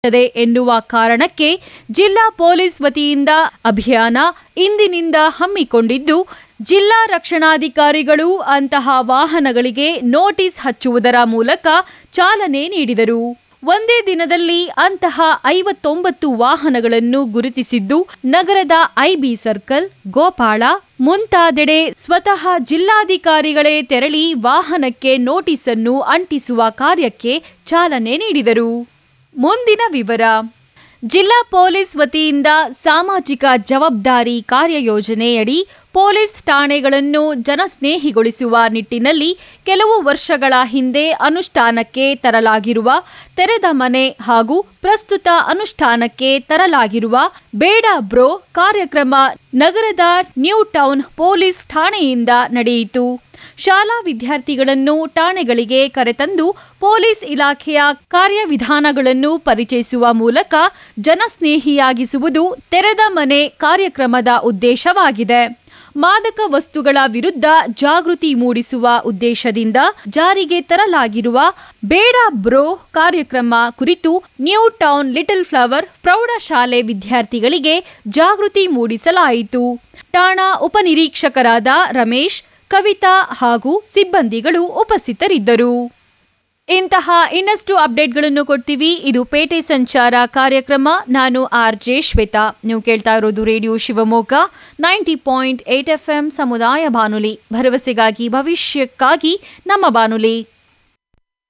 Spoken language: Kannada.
ತ್ತದೆ ಎನ್ನುವ ಕಾರಣಕ್ಕೆ ಜಿಲ್ಲಾ ಪೊಲೀಸ್ ವತಿಯಿಂದ ಅಭಿಯಾನ ಇಂದಿನಿಂದ ಹಮ್ಮಿಕೊಂಡಿದ್ದು ಜಿಲ್ಲಾ ರಕ್ಷಣಾಧಿಕಾರಿಗಳು ಅಂತಹ ವಾಹನಗಳಿಗೆ ನೋಟಿಸ್ ಹಚ್ಚುವುದರ ಮೂಲಕ ಚಾಲನೆ ನೀಡಿದರು ಒಂದೇ ದಿನದಲ್ಲಿ ಅಂತಹ ಐವತ್ತೊಂಬತ್ತು ವಾಹನಗಳನ್ನು ಗುರುತಿಸಿದ್ದು ನಗರದ ಐಬಿ ಸರ್ಕಲ್ ಗೋಪಾಳ ಮುಂತಾದೆಡೆ ಸ್ವತಃ ಜಿಲ್ಲಾಧಿಕಾರಿಗಳೇ ತೆರಳಿ ವಾಹನಕ್ಕೆ ನೋಟಿಸ್ ಅನ್ನು ಅಂಟಿಸುವ ಕಾರ್ಯಕ್ಕೆ ಚಾಲನೆ ನೀಡಿದರು ಮುಂದಿನ ವಿವರ ಜಿಲ್ಲಾ ಪೊಲೀಸ್ ವತಿಯಿಂದ ಸಾಮಾಜಿಕ ಜವಾಬ್ದಾರಿ ಕಾರ್ಯಯೋಜನೆಯಡಿ ಪೊಲೀಸ್ ಠಾಣೆಗಳನ್ನು ಜನಸ್ನೇಹಿಗೊಳಿಸುವ ನಿಟ್ಟಿನಲ್ಲಿ ಕೆಲವು ವರ್ಷಗಳ ಹಿಂದೆ ಅನುಷ್ಠಾನಕ್ಕೆ ತರಲಾಗಿರುವ ತೆರೆದ ಮನೆ ಹಾಗೂ ಪ್ರಸ್ತುತ ಅನುಷ್ಠಾನಕ್ಕೆ ತರಲಾಗಿರುವ ಬೇಡ ಬ್ರೋ ಕಾರ್ಯಕ್ರಮ ನಗರದ ನ್ಯೂ ಟೌನ್ ಪೊಲೀಸ್ ಠಾಣೆಯಿಂದ ನಡೆಯಿತು ಶಾಲಾ ವಿದ್ಯಾರ್ಥಿಗಳನ್ನು ಠಾಣೆಗಳಿಗೆ ಕರೆತಂದು ಪೊಲೀಸ್ ಇಲಾಖೆಯ ಕಾರ್ಯವಿಧಾನಗಳನ್ನು ಪರಿಚಯಿಸುವ ಮೂಲಕ ಜನಸ್ನೇಹಿಯಾಗಿಸುವುದು ತೆರೆದ ಮನೆ ಕಾರ್ಯಕ್ರಮದ ಉದ್ದೇಶವಾಗಿದೆ ಮಾದಕ ವಸ್ತುಗಳ ವಿರುದ್ಧ ಜಾಗೃತಿ ಮೂಡಿಸುವ ಉದ್ದೇಶದಿಂದ ಜಾರಿಗೆ ತರಲಾಗಿರುವ ಬೇಡ ಬ್ರೋ ಕಾರ್ಯಕ್ರಮ ಕುರಿತು ನ್ಯೂ ಟೌನ್ ಲಿಟಲ್ ಫ್ಲವರ್ ಪ್ರೌಢಶಾಲೆ ವಿದ್ಯಾರ್ಥಿಗಳಿಗೆ ಜಾಗೃತಿ ಮೂಡಿಸಲಾಯಿತು ಠಾಣಾ ಉಪನಿರೀಕ್ಷಕರಾದ ರಮೇಶ್ ಕವಿತಾ ಹಾಗೂ ಸಿಬ್ಬಂದಿಗಳು ಉಪಸ್ಥಿತರಿದ್ದರು ಇಂತಹ ಇನ್ನಷ್ಟು ಅಪ್ಡೇಟ್ಗಳನ್ನು ಕೊಡ್ತೀವಿ ಇದು ಪೇಟೆ ಸಂಚಾರ ಕಾರ್ಯಕ್ರಮ ನಾನು ಆರ್ ಜೆ ಶ್ವೇತಾ ನೀವು ಕೇಳ್ತಾ ಇರೋದು radio Shivamogga ninety point eight F M ಸಮುದಾಯ ಬಾನುಲಿ ಭರವಸೆಗಾಗಿ ಭವಿಷ್ಯಕ್ಕಾಗಿ ನಮ್ಮ ಬಾನುಲಿ